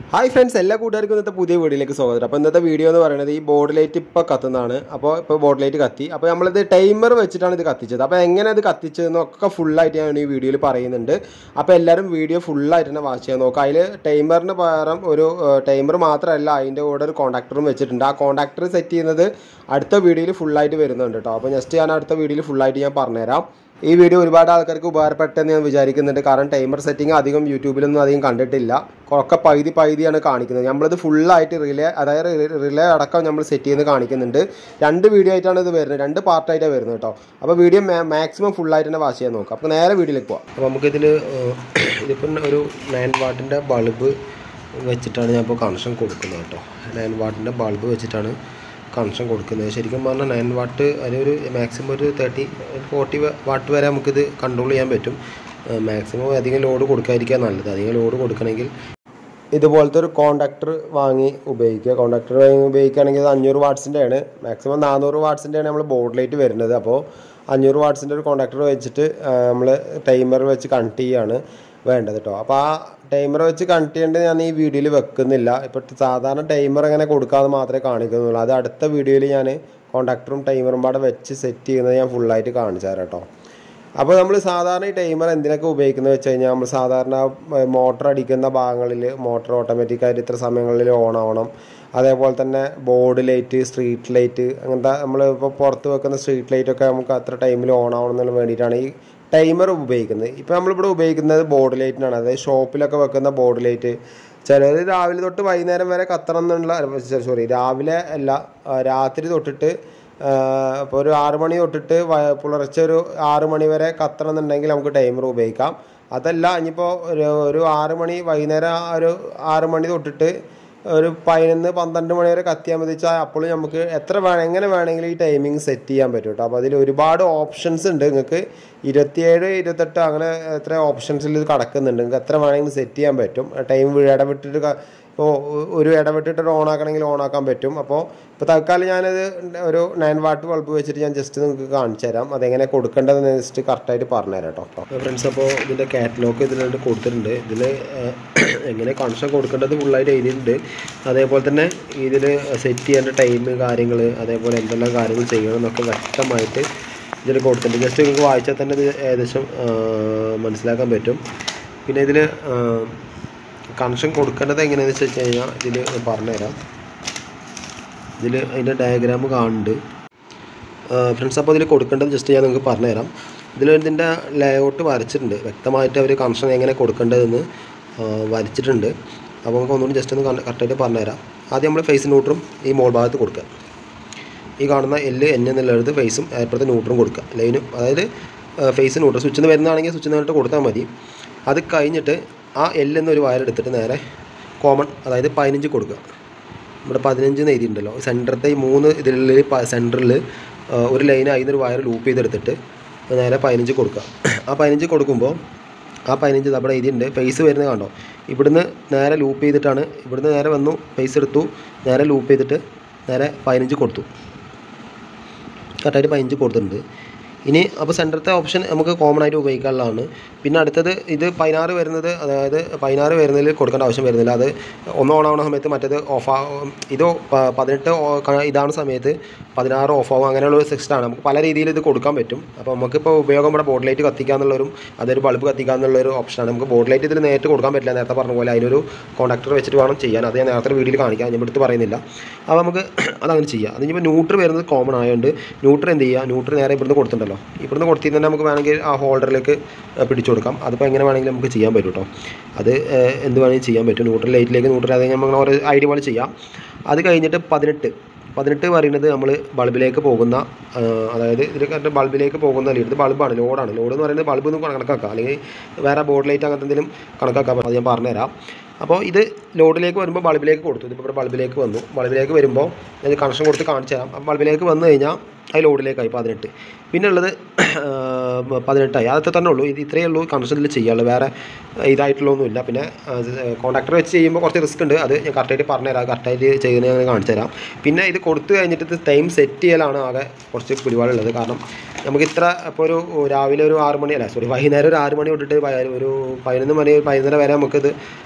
Hi friends എല്ലാ കൂട്ടുകാർക്കും ഇന്നത്തെ പുതിയ വീഡിയോയിലേക്ക് സ്വാഗതം അപ്പോൾ ഇന്നത്തെ വീഡിയോ എന്ന് പറയുന്നത് ഈ ബോർഡ് ലൈറ്റ് ഇപ്പോൾ കത്തുന്നതാണ് അപ്പോൾ ഇപ്പോൾ ബോർഡ് ലൈറ്റ് കത്തി അപ്പോൾ നമ്മളിത് ടൈമർ വെച്ചിട്ടാണ് ഇത് കത്തിച്ചത് അപ്പോൾ എങ്ങനെ ഇത് കത്തിച്ചതെന്നൊക്കെ ഫുള്ളായിട്ട് ഞാൻ ഈ വീഡിയോയിൽ പറയുന്നുണ്ട് അപ്പോൾ എല്ലാവരും വീഡിയോ ഫുള്ളായിട്ട് തന്നെ വാച്ച് ചെയ്യാൻ നോക്കുക അതിൽ ടൈമറിന് പകരം ഒരു ടൈമർ മാത്രമല്ല അതിൻ്റെ കൂടെ ഒരു കോൺടാക്ടറും വെച്ചിട്ടുണ്ട് ആ കോൺടാക്ടർ സെറ്റ് ചെയ്യുന്നത് അടുത്ത വീഡിയോയിൽ ഫുള്ളായിട്ട് വരുന്നുണ്ട് കേട്ടോ അപ്പോൾ ജസ്റ്റ് ഞാൻ അടുത്ത വീഡിയോയിൽ ഫുള്ളായിട്ട് ഞാൻ പറഞ്ഞുതരാം ഈ വീഡിയോ ഒരുപാട് ആൾക്കാർക്ക് ഉപകാരപ്പെട്ടെന്ന് ഞാൻ വിചാരിക്കുന്നുണ്ട് കാരണം ടൈമർ സെറ്റിംഗ് അധികം യൂട്യൂബിലൊന്നും അധികം കണ്ടിട്ടില്ല ഒക്കെ പകുതി പകുതിയാണ് കാണിക്കുന്നത് നമ്മളിത് ഫുള്ളായിട്ട് റിലേ അതായത് റിലേ അടക്കം നമ്മൾ സെറ്റ് ചെയ്യുന്നത് കാണിക്കുന്നുണ്ട് രണ്ട് വീഡിയോ ആയിട്ടാണ് ഇത് വരുന്നത് രണ്ട് പാർട്ടായിട്ടാണ് വരുന്നത് കേട്ടോ അപ്പോൾ വീഡിയോ മാക്സിമം ഫുള്ളായിട്ട് തന്നെ വാച്ച് ചെയ്യാൻ നോക്കാം അപ്പോൾ നേരെ വീഡിയോയിലേക്ക് പോകാം അപ്പോൾ നമുക്കിതിൽ ഇതിപ്പം ഒരു നയൻ വാട്ടിൻ്റെ ബൾബ് വെച്ചിട്ടാണ് ഞാൻ ഇപ്പോൾ കണക്ഷൻ കൊടുക്കുന്നത് കേട്ടോ നയൻ വാട്ടിൻ്റെ ബൾബ് വെച്ചിട്ടാണ് കണക്ഷൻ കൊടുക്കുന്നത് ശരിക്കും പറഞ്ഞാൽ നയൻ വാട്ട് അതിലൊരു മാക്സിമം ഒരു തേർട്ടി ഫോർട്ടി വാട്ട് വരെ നമുക്കിത് കൺട്രോൾ ചെയ്യാൻ പറ്റും മാക്സിമം അധികം ലോഡ് കൊടുക്കാതിരിക്കാൻ നല്ലത് അധികം ലോഡ് കൊടുക്കണമെങ്കിൽ ഇതുപോലത്തെ ഒരു കോണ്ടാക്ടർ വാങ്ങി ഉപയോഗിക്കുക കോണ്ടാക്ടർ വാങ്ങി ഉപയോഗിക്കുകയാണെങ്കിൽ അത് അഞ്ഞൂറ് വാട്ട്സിൻ്റെ ആണ് മാക്സിമം നാനൂറ് വാട്ട്സിൻ്റെ ആണ് നമ്മൾ ബോർഡ് ലൈറ്റ് വരുന്നത് അപ്പോൾ അഞ്ഞൂറ് വാട്ട്സിൻ്റെ ഒരു കോണ്ടാക്ടർ വെച്ചിട്ട് നമ്മൾ ടൈമർ വെച്ച് കണക്ട് ചെയ്യുകയാണ് വേണ്ടത് കേട്ടോ അപ്പോൾ ആ ടൈമർ വെച്ച് കണക്ട് ചെയ്യേണ്ടത് ഞാൻ ഈ വീഡിയോയിൽ വെക്കുന്നില്ല ഇപ്പോൾ സാധാരണ ടൈമർ അങ്ങനെ കൊടുക്കാതെ മാത്രമേ കാണിക്കുന്നുള്ളൂ അത് അടുത്ത വീഡിയോയിൽ ഞാൻ കോണ്ടാക്ടറും ടൈമറും പാടെ വെച്ച് സെറ്റ് ചെയ്യുന്നത് ഞാൻ ഫുള്ളായിട്ട് കാണിച്ചു തരാം കേട്ടോ അപ്പോൾ നമ്മൾ സാധാരണ ഈ ടൈമർ എന്തിനൊക്കെ ഉപയോഗിക്കുന്നത് വെച്ച് കഴിഞ്ഞാൽ നമ്മൾ സാധാരണ മോട്ടർ അടിക്കുന്ന ഭാഗങ്ങളിൽ മോട്ടർ ഓട്ടോമാറ്റിക്കായിട്ട് ഇത്ര സമയങ്ങളിൽ ഓൺ ആവണം അതേപോലെ തന്നെ ബോർഡ് ലൈറ്റ് സ്ട്രീറ്റ് ലൈറ്റ് അങ്ങനത്തെ നമ്മൾ ഇപ്പോൾ പുറത്ത് വെക്കുന്ന സ്ട്രീറ്റ് ലൈറ്റ് ഒക്കെ നമുക്ക് അത്ര ടൈമിൽ ഓൺ ആവണം എന്നുള്ള വേണ്ടിയിട്ടാണ് ഈ ടൈമർ ഉപയോഗിക്കുന്നത് ഇപ്പോൾ നമ്മളിവിടെ ഉപയോഗിക്കുന്നത് ബോർഡ് ലൈറ്റിനാണ് അതായത് ഷോപ്പിലൊക്കെ വെക്കുന്ന ബോർഡ് ലൈറ്റ് ചിലർ രാവിലെ തൊട്ട് വൈകുന്നേരം വരെ കത്തണം എന്നുള്ള സോറി രാവിലെ അല്ല രാത്രി തൊട്ടിട്ട് ഇപ്പോൾ ഒരു ആറ് മണി തൊട്ടിട്ട് പുലർച്ചെ ഒരു ആറ് മണി വരെ കത്തണം എന്നുണ്ടെങ്കിൽ നമുക്ക് ടൈമർ ഉപയോഗിക്കാം അതല്ല ഇനിയിപ്പോൾ ഒരു ഒരു ആറ് മണി വൈകുന്നേരം ഒരു ആറ് മണി തൊട്ടിട്ട് ഒരു പതിനൊന്ന് പന്ത്രണ്ട് മണി വരെ കത്തിയാൽ മതി വെച്ചാൽ അപ്പോൾ നമുക്ക് എത്ര വേണം എങ്ങനെ വേണമെങ്കിലും ഈ ടൈമിംഗ് സെറ്റ് ചെയ്യാൻ പറ്റും കേട്ടോ അപ്പോൾ അതിൽ ഒരുപാട് ഓപ്ഷൻസ് ഉണ്ട് നിങ്ങൾക്ക് ഇരുപത്തിയേഴ് ഇരുപത്തെട്ട് അങ്ങനെ എത്ര ഓപ്ഷൻസിൽ ഇത് കിടക്കുന്നുണ്ട് നിങ്ങൾക്ക് എത്ര വേണമെങ്കിലും സെറ്റ് ചെയ്യാൻ പറ്റും ടൈം ഇടവിട്ടിട്ട് ഇപ്പോൾ ഒരു ഇടവിട്ടിട്ട് ഓൺ ആക്കണമെങ്കിൽ ഓൺ ആക്കാൻ പറ്റും അപ്പോൾ ഇപ്പോൾ തൽക്കാലം ഞാനത് ഒരു നയൻ വാട്ട് ബൾബ് വെച്ചിട്ട് ഞാൻ ജസ്റ്റ് നിങ്ങൾക്ക് കാണിച്ചു തരാം അതെങ്ങനെ കൊടുക്കേണ്ടതെന്ന് ജസ്റ്റ് കറക്റ്റായിട്ട് പറഞ്ഞുതരാം കേട്ടോ ഫ്രണ്ട്സ് അപ്പോൾ ഇതിൻ്റെ കാറ്റലോഗ് ഇതിലുണ്ട് കൊടുത്തിട്ടുണ്ട് ഇതിൽ എങ്ങനെ കണക്ഷൻ കൊടുക്കേണ്ടത് ഫുള്ളായിട്ട് എഴുതിയിട്ടുണ്ട് അതേപോലെ തന്നെ ഇതിൽ സെറ്റ് ചെയ്യേണ്ട ടൈം കാര്യങ്ങൾ അതേപോലെ എന്തെല്ലാം കാര്യങ്ങൾ ചെയ്യണം എന്നൊക്കെ വ്യക്തമായിട്ട് ഇതിൽ കൊടുത്തിട്ടുണ്ട് ജസ്റ്റ് നിങ്ങൾക്ക് വായിച്ചാൽ തന്നെ ഇത് ഏകദേശം മനസ്സിലാക്കാൻ പറ്റും പിന്നെ ഇതിൽ കണക്ഷൻ കൊടുക്കേണ്ടത് എങ്ങനെയാണെന്ന് വെച്ച് കഴിഞ്ഞാൽ ഇതിൽ പറഞ്ഞുതരാം ഇതിൽ അതിൻ്റെ ഡയഗ്രാം കാണുന്നുണ്ട് ഫ്രണ്ട്സ് അപ്പോൾ ഇതിൽ കൊടുക്കേണ്ടത് ജസ്റ്റ് ഞാൻ നിങ്ങൾക്ക് പറഞ്ഞുതരാം ഇതിൽ ഇതിൻ്റെ ലേഔട്ട് വരച്ചിട്ടുണ്ട് വ്യക്തമായിട്ട് അവർ കണക്ഷൻ എങ്ങനെ കൊടുക്കേണ്ടതെന്ന് വരച്ചിട്ടുണ്ട് അപ്പോൾ നമുക്ക് ഒന്നുകൂടി ജസ്റ്റ് ഒന്ന് കറക്റ്റായിട്ട് പറഞ്ഞുതരാം ആദ്യം നമ്മൾ ഫേസ് ന്യൂട്രും ഈ മോൾ ഭാഗത്ത് കൊടുക്കുക ഈ കാണുന്ന എല്ല് എൻ എന്നുള്ളത് ഫേസും അപ്പുറത്തെ ന്യൂട്രും കൊടുക്കുക ലൈനും അതായത് ഫേസ് ന്യൂട്രൽ സ്വിച്ചിൽ നിന്ന് വരുന്നതാണെങ്കിൽ സ്വിച്ചിൽ നിന്നിട്ട് കൊടുത്താൽ മതി അത് കഴിഞ്ഞിട്ട് ആ എൽ എന്നൊരു വയർ എടുത്തിട്ട് നേരെ കോമൺ അതായത് പതിനഞ്ച് കൊടുക്കുക നമ്മുടെ പതിനഞ്ച് എന്ന് എഴുതിയിട്ടുണ്ടല്ലോ സെൻറ്ററത്തെ ഈ മൂന്ന് ഇതിലുള്ള സെൻറ്ററിൽ ഒരു ലൈൻ അതിനൊരു വയർ ലൂപ്പ് ചെയ്തെടുത്തിട്ട് നേരെ പതിനഞ്ച് കൊടുക്കുക ആ പതിനഞ്ച് കൊടുക്കുമ്പോൾ ആ പതിനഞ്ച് നമ്മുടെ എഴുതിയിട്ടുണ്ട് ഫേസ് വരുന്നത് കണ്ടോ ഇവിടുന്ന് നേരെ ലൂപ്പ് ചെയ്തിട്ടാണ് ഇവിടുന്ന് നേരെ വന്നു ഫേസ് എടുത്തു നേരെ ലൂപ്പ് ചെയ്തിട്ട് നേരെ പതിനഞ്ച് കൊടുത്തു കറക്റ്റായിട്ട് പതിനഞ്ച് കൊടുത്തിട്ടുണ്ട് ഇനി അപ്പോൾ സെൻറ്ററത്തെ ഓപ്ഷൻ നമുക്ക് കോമൺ ആയിട്ട് ഉപയോഗിക്കാനുള്ളതാണ് പിന്നെ അടുത്തത് ഇത് പതിനാറ് വരുന്നത് അതായത് പതിനാറ് വരുന്നതിൽ കൊടുക്കേണ്ട ആവശ്യം വരുന്നില്ല അത് ഒന്ന് ഓൺ ആവുന്ന സമയത്ത് മറ്റേത് ഓഫ് ഇത് പതിനെട്ട് ഇതാണ് സമയത്ത് പതിനാറ് ഓഫ് ആവും അങ്ങനെയുള്ള ഒരു സിസ്റ്റമാണ് നമുക്ക് പല രീതിയിൽ ഇത് കൊടുക്കാൻ പറ്റും അപ്പോൾ നമുക്കിപ്പോൾ ഉപയോഗം ഇവിടെ ബോർഡ് ലൈറ്റ് കത്തിക്കുക എന്നുള്ളൊരു അതൊരു ബൾബ് കത്തിക്കുക എന്നുള്ളൊരു ഓപ്ഷനാണ് നമുക്ക് ബോർഡ് ലൈറ്റ് ഇതിൽ നേരിട്ട് കൊടുക്കാൻ പറ്റില്ല നേരത്തെ പറഞ്ഞ പോലെ അതിനൊരു കോൺടാക്ടർ വെച്ചിട്ട് വേണം ചെയ്യാൻ അത് ഞാൻ നേരത്തെ വീഡിയോയിൽ കാണിക്കാം ഞാൻ എടുത്ത് പറയുന്നില്ല അപ്പോൾ നമുക്ക് അതങ്ങനെ ചെയ്യാം അത് ഇനിയിപ്പോൾ ന്യൂട്രൽ വരുന്നത് കോമൺ ആയതുകൊണ്ട് ന്യൂട്രൽ എന്ത് ചെയ്യുക ന്യൂട്രൽ നേരെ ഇവിടുന്ന് കൊടുത്തിട്ടുണ്ടല്ലോ ഇവിടുന്ന് കൊടുത്തിരുന്ന നമുക്ക് വേണമെങ്കിൽ ആ ഹോൾഡറിലേക്ക് പിടിച്ചു കൊടുക്കാം അതിപ്പോൾ എങ്ങനെ വേണമെങ്കിലും നമുക്ക് ചെയ്യാൻ പറ്റും കേട്ടോ അത് എന്ത് വേണമെങ്കിലും ചെയ്യാൻ പറ്റും ന്യൂട്രൽ ലൈറ്റിലേക്ക് ന്യൂട്രൽ അത് നമ്മൾ ഓരോ ഐഡിയ പോലെ ചെയ്യാം അത് കഴിഞ്ഞിട്ട് പതിനെട്ട് പതിനെട്ട് പറയുന്നത് നമ്മൾ ബൾബിലേക്ക് പോകുന്ന അതായത് ഇതിൽ കറക്റ്റ് ബൾബിലേക്ക് പോകുന്ന ലീഡ് ഇത് ബൾബാണ് ലോഡാണ് ലോഡ് എന്ന് പറയുന്നത് ബൾബ് ഒന്നും കണക്കാക്കാം അല്ലെങ്കിൽ വേറെ ബോർഡ് ലൈറ്റ് അങ്ങനത്തെ എന്തെങ്കിലും കണക്കാക്കാം അത് ഞാൻ പറഞ്ഞുതരാം അപ്പോൾ ഇത് ലോഡിലേക്ക് വരുമ്പോൾ ബൾബിലേക്ക് കൊടുത്തു ഇതിപ്പോൾ ഇവിടെ ബൾബിലേക്ക് വന്നു ബൾബിലേക്ക് വരുമ്പോൾ ഇത് കണക്ഷൻ കൊടുത്ത് കാണിച്ചു തരാം അപ്പോൾ ബൾബിലേക്ക് വന്നു കഴിഞ്ഞാൽ അത് ലോഡിലേക്കായി പതിനെട്ട് പിന്നെ ഉള്ളത് പതിനെട്ടായി അതൊക്കെ തന്നെ ഉള്ളൂ ഇത് ഇത്രയേ ഉള്ളൂ കണക്ഷനിൽ ചെയ്യാനുള്ളൂ വേറെ ഇതായിട്ടുള്ളതൊന്നുമില്ല പിന്നെ കോൺടാക്ടർ വെച്ച് ചെയ്യുമ്പോൾ കുറച്ച് റിസ്ക് ഉണ്ട് അത് ഞാൻ കറക്റ്റായിട്ട് പറഞ്ഞുതരാം കറക്റ്റായിട്ട് ചെയ്യുന്നത് ഞാൻ കാണിച്ചു തരാം പിന്നെ ഇത് കൊടുത്തു കഴിഞ്ഞിട്ട് ഇത് ടൈം സെറ്റ് ചെയ്യലാണ് ആകെ കുറച്ച് പിടിപാടുള്ളത് കാരണം നമുക്ക് ഇത്ര ഇപ്പോൾ ഒരു രാവിലെ ഒരു ആറ് മണി അല്ല സോറി വൈകുന്നേരം ഒരു ആറ് മണി തൊട്ടിട്ട് ഒരു പതിനൊന്ന് മണി പതിനൊന്നര വരെ നമുക്കിത് കത്തിക്കഴിഞ്ഞാൽ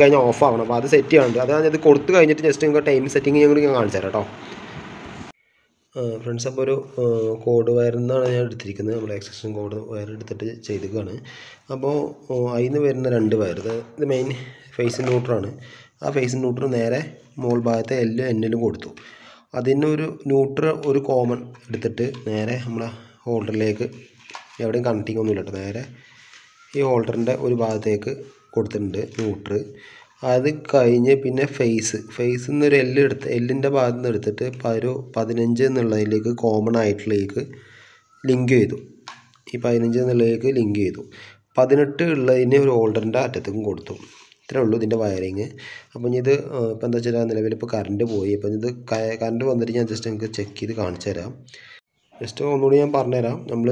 കഴിഞ്ഞാൽ ഓഫ് ആവണം അപ്പോൾ അത് സെറ്റ് ചെയ്യാനുണ്ട് അത് ഇത് കൊടുത്തു കഴിഞ്ഞിട്ട് ജസ്റ്റ് നിങ്ങൾക്ക് ടൈം സെറ്റിംഗ് ഞാൻ കൂടി ഞാൻ കാണിച്ചു തരാം കേട്ടോ ഫ്രണ്ട്സ് അപ്പോൾ ഒരു കോഡ് വയറിൽ നിന്നാണ് ഞാൻ എടുത്തിരിക്കുന്നത് നമ്മൾ എക്സഷൻ കോഡ് വയർ എടുത്തിട്ട് ചെയ്തിരിക്കുകയാണ് അപ്പോൾ അതിൽ നിന്ന് വരുന്ന രണ്ട് വയർ ഇത് ഇത് മെയിൻ ഫേസ് ന്യൂട്രാണ് ആ ഫേസ് ന്യൂട്രർ നേരെ മുകൾ ഭാഗത്തെ എല്ലും എന്നിലും കൊടുത്തു അതിനൊരു ന്യൂട്ര ഒരു കോമൺ എടുത്തിട്ട് നേരെ നമ്മളെ ഹോൾഡറിലേക്ക് എവിടെയും കണക്റ്റിംഗ് ഒന്നുമില്ല കേട്ടോ നേരെ ഈ ഹോൾഡറിൻ്റെ ഒരു ഭാഗത്തേക്ക് കൊടുത്തിട്ടുണ്ട് ന്യൂട്ര് അത് കഴിഞ്ഞ് പിന്നെ ഫേസ് ഫേസിൽ നിന്ന് ഒരു എല്ല് എടുത്ത് എല്ലിൻ്റെ ഭാഗത്ത് നിന്ന് എടുത്തിട്ട് പ- ഒരു പതിനഞ്ച് എന്നുള്ളതിലേക്ക് കോമൺ ആയിട്ടുള്ളതിലേക്ക് ലിങ്ക് ചെയ്തു ഈ പതിനഞ്ച് എന്നുള്ളതിലേക്ക് ലിങ്ക് ചെയ്തു പതിനെട്ട് ഉള്ളതിന് ഒരു ഹോൾഡറിൻ്റെ അറ്റത്തേക്കും കൊടുത്തു ഇത്രേ ഉള്ളൂ ഇതിൻ്റെ വയറിങ് അപ്പം ഇനി ഇത് ഇപ്പം എന്താ വെച്ചാൽ നിലവിൽ ഇപ്പോൾ കറണ്ട് പോയി അപ്പം ഇത് കറണ്ട് വന്നിട്ട് ഞാൻ ജസ്റ്റ് നിങ്ങൾക്ക് ചെക്ക് ചെയ്ത് കാണിച്ചു തരാം ജസ്റ്റ് ഒന്നുകൂടി ഞാൻ പറഞ്ഞുതരാം നമ്മൾ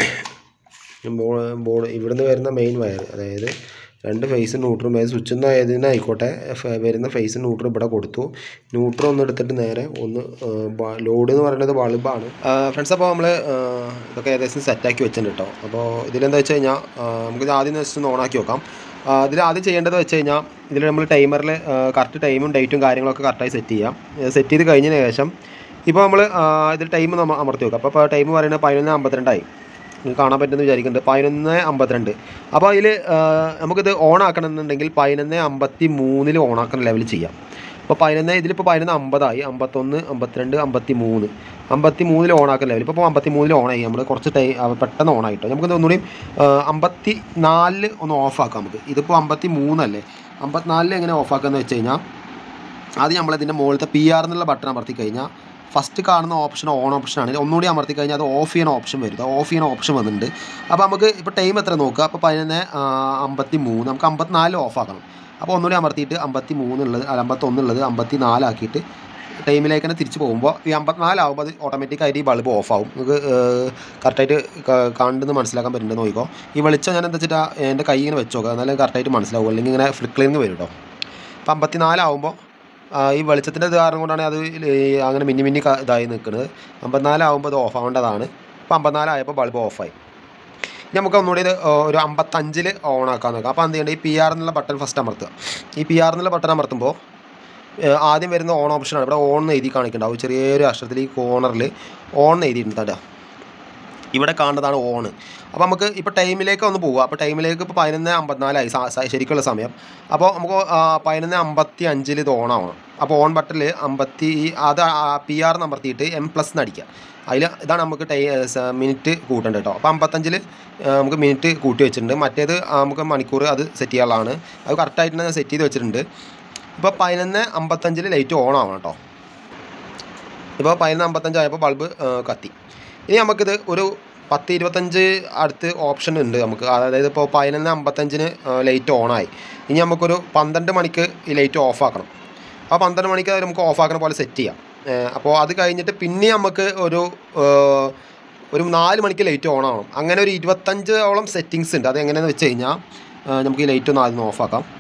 ബോർഡ് ഇവിടുന്ന് വരുന്ന മെയിൻ വയർ അതായത് രണ്ട് ഫേസ് ന്യൂട്രും അതായത് സ്വിച്ച് ഒന്നും ആയതിനായിക്കോട്ടെ ഫ- വരുന്ന ഫേസ് ന്യൂട്രും ഇവിടെ കൊടുത്തു ന്യൂട്രും ഒന്ന് എടുത്തിട്ട് നേരെ ഒന്ന് ലോഡ് എന്ന് പറയുന്നത് ബൾബാണ് ഫ്രണ്ട്സ് അപ്പോൾ നമ്മൾ ഇതൊക്കെ ഏകദേശം സെറ്റാക്കി വെച്ചിട്ടുണ്ട് കേട്ടോ അപ്പോൾ ഇതിലെന്താ വെച്ച് കഴിഞ്ഞാൽ നമുക്കിത് ആദ്യം ജസ്റ്റ് ഒന്ന് ഓണാക്കി നോക്കാം ഇതിൽ ആദ്യം ചെയ്യേണ്ടത് വെച്ച് കഴിഞ്ഞാൽ ഇതിൽ നമ്മൾ ടൈമറിൽ കറക്റ്റ് ടൈമും ഡേറ്റും കാര്യങ്ങളൊക്കെ കറക്റ്റായി സെറ്റ് ചെയ്യാം സെറ്റ് ചെയ്ത് കഴിഞ്ഞതിന് ശേഷം ഇപ്പോൾ നമ്മൾ ഇതിൽ ടൈം നമ്മൾ അമർത്തി വെക്കാം അപ്പോൾ ടൈം പറയുന്നത് പതിനൊന്ന് അമ്പത്തിരണ്ടായി നിങ്ങൾക്ക് കാണാൻ പറ്റുമെന്ന് വിചാരിക്കുന്നുണ്ട് പതിനൊന്ന് അമ്പത്തിരണ്ട് അപ്പോൾ അതിൽ നമുക്കിത് ഓൺ ആക്കണമെന്നുണ്ടെങ്കിൽ പതിനൊന്ന് അമ്പത്തി മൂന്നിൽ ഓൺ ആക്കുന്ന ലെവൽ ചെയ്യാം അപ്പോൾ പതിനൊന്ന് ഇതിലിപ്പോൾ പതിനൊന്ന് അമ്പതായി അമ്പത്തൊന്ന് അമ്പത്തിരണ്ട് അമ്പത്തി മൂന്ന് അമ്പത്തി മൂന്നിൽ ഓൺ ആക്കുന്ന ലെവൽ ഇപ്പോൾ അമ്പത്തി മൂന്നിൽ ഓണായി നമ്മൾ കുറച്ച് ടൈം പെട്ടെന്ന് ഓൺ ആയിട്ടോ നമുക്ക് ഒന്നുകൂടി അമ്പത്തി നാലിൽ ഒന്ന് ഓഫ് ആക്കാം നമുക്ക് ഇതിപ്പോൾ അമ്പത്തി മൂന്നല്ലേ അമ്പത്തിനാലിൽ എങ്ങനെ ഓഫ് ആക്കാന്ന് വെച്ച് കഴിഞ്ഞാൽ ആദ്യം നമ്മളതിൻ്റെ മുകളിലത്തെ പി ആർ എന്നുള്ള ബട്ടൺ അമർത്തി കഴിഞ്ഞാൽ ഫസ്റ്റ് കാണുന്ന ഓപ്ഷൻ ഓൺ ഓപ്ഷനാണ് ഒന്നുകൂടി അമർത്തി കഴിഞ്ഞാൽ അത് ഓഫ് ചെയ്യുന്ന ഓപ്ഷൻ വരും ഓഫ് ചെയ്യുന്ന ഓപ്ഷൻ വന്നിട്ടുണ്ട് അപ്പോൾ നമുക്ക് ഇപ്പോൾ ടൈം എത്ര നോക്കുക അപ്പോൾ പതിനൊന്ന് അമ്പത്തി മൂന്ന് നമുക്ക് അമ്പത്തിനാലിൽ ഓഫ് ആക്കണം അപ്പോൾ ഒന്നുകൂടി അമർത്തിയിട്ട് അമ്പത്തി മൂന്നുള്ളത് അല്ല അമ്പത്തൊന്നുള്ളത് അമ്പത്തി നാലാക്കിയിട്ട് ടൈമിലേക്ക് തന്നെ തിരിച്ച് പോകുമ്പോൾ ഈ അമ്പത്തിനാലാകുമ്പോൾ അത് ഓട്ടോമാറ്റിക്കായിട്ട് ഈ ബൾബ് ഓഫ് ആവും നിങ്ങൾക്ക് കറക്റ്റായിട്ട് കാണുന്നത് മനസ്സിലാക്കാൻ പറ്റുന്നുണ്ട് നോക്കിക്കോ ഈ വെളിച്ചം ഞാൻ എന്താ വെച്ചിട്ടാ എൻ്റെ കൈ ഇങ്ങനെ വെച്ച് നോക്കുക എന്നാലും കറക്റ്റായിട്ട് മനസ്സിലാവും അല്ലെങ്കിൽ ഇങ്ങനെ ഫ്ലിക്കറിങ് വരും കേട്ടോ അപ്പോൾ അമ്പത്തിനാലാവുമ്പോൾ ഈ വെളിച്ചത്തിൻ്റെ ഇത് കാരണം കൊണ്ടാണ് അത് ഈ അങ്ങനെ മിന്നി മിന്നി ക- ഇതായി നിൽക്കുന്നത് അമ്പത്തിനാലാവുമ്പോൾ ഇത് ഓഫ് ആവേണ്ടതാണ് അപ്പോൾ അമ്പത്തിനാലായപ്പോൾ ബൾബ് ഓഫായി ഇനി നമുക്ക് ഒന്നുകൂടി ഇത് ഒരു അമ്പത്തഞ്ചിൽ ഓൺ ആക്കാൻ നോക്കാം അപ്പോൾ എന്ത് ചെയ്യേണ്ടത് ഈ പി ആർ എന്നുള്ള ബട്ടൺ ഫസ്റ്റ് അമർത്തുക ഈ പി ആർ എന്നുള്ള ബട്ടൺ അമർത്തുമ്പോൾ ഏഹ് ആദ്യം വരുന്ന ഓൺ ഓപ്ഷനാണ് ഇവിടെ ഓൺ എന്ന് എഴുതി കാണിക്കുന്നുണ്ടാവും ചെറിയൊരു അക്ഷരത്തിൽ ഈ കോർണറിൽ ഓൺ എന്ന് എഴുതിയിട്ടുണ്ട് കേട്ടോ ഇവിടെ കാണുന്നതാണ് ഓൺ അപ്പോൾ നമുക്ക് ഇപ്പോൾ ടൈമിലേക്ക് ഒന്ന് പോവുക അപ്പോൾ ടൈമിലേക്ക് ഇപ്പോൾ പതിനൊന്ന് അമ്പത്തിനാലായി സ- സ- ശരിക്കുള്ള സമയം അപ്പോൾ നമുക്ക് ആ, പതിനൊന്ന് അമ്പത്തി അഞ്ചിൽ ഇത് ഓൺ ആവണം അപ്പോൾ ഓൺ ബട്ടണിൽ അമ്പത്തി അത് പി ആർ നമ്പർത്തിയിട്ട് എം പ്ലസ് എന്ന് അടിക്കുക അതിൽ ഇതാണ് നമുക്ക് ടൈ മിനിറ്റ് കൂട്ടേണ്ടത് കേട്ടോ അപ്പോൾ അമ്പത്തഞ്ചിൽ നമുക്ക് മിനിറ്റ് കൂട്ടി വെച്ചിട്ടുണ്ട് മറ്റേത് ആ, നമുക്ക് മണിക്കൂർ അത് സെറ്റ് ചെയ്യാനുള്ളതാണ് അത് കറക്റ്റായിട്ട് തന്നെ സെറ്റ് ചെയ്ത് വെച്ചിട്ടുണ്ട് ഇപ്പോൾ പതിനൊന്ന് അമ്പത്തഞ്ചിൽ ലൈറ്റ് ഓൺ ആവണം കേട്ടോ ഇപ്പോൾ പതിനൊന്ന് അമ്പത്തഞ്ചായപ്പോൾ ബൾബ് കത്തി ഇനി നമുക്കിത് ഒരു പത്ത് ഇരുപത്തഞ്ച് അടുത്ത് ഓപ്ഷൻ ഉണ്ട് നമുക്ക് അതായത് ഇപ്പോൾ പതിനൊന്ന് അമ്പത്തഞ്ചിന് ലൈറ്റ് ഓണായി ഇനി നമുക്കൊരു പന്ത്രണ്ട് മണിക്ക് ഈ ലൈറ്റ് ഓഫ് ആക്കണം ആ പന്ത്രണ്ട് മണിക്ക് അത് നമുക്ക് ഓഫ് ആക്കണ പോലെ സെറ്റ് ചെയ്യാം ഏഹ് അപ്പോൾ അത് കഴിഞ്ഞിട്ട് പിന്നെ നമുക്ക് ഒരു ഏഹ്, ഒരു നാല് മണിക്ക് ലൈറ്റ് ഓൺ ആവണം അങ്ങനെ ഒരു ഇരുപത്തഞ്ചോളം സെറ്റിങ്സ് ഉണ്ട് അത് എങ്ങനെയാണെന്ന് വെച്ച് കഴിഞ്ഞാൽ ഏഹ്, നമുക്ക് ഈ ലൈറ്റ് ഒന്ന് ആദ്യം ഓഫ് ആക്കാം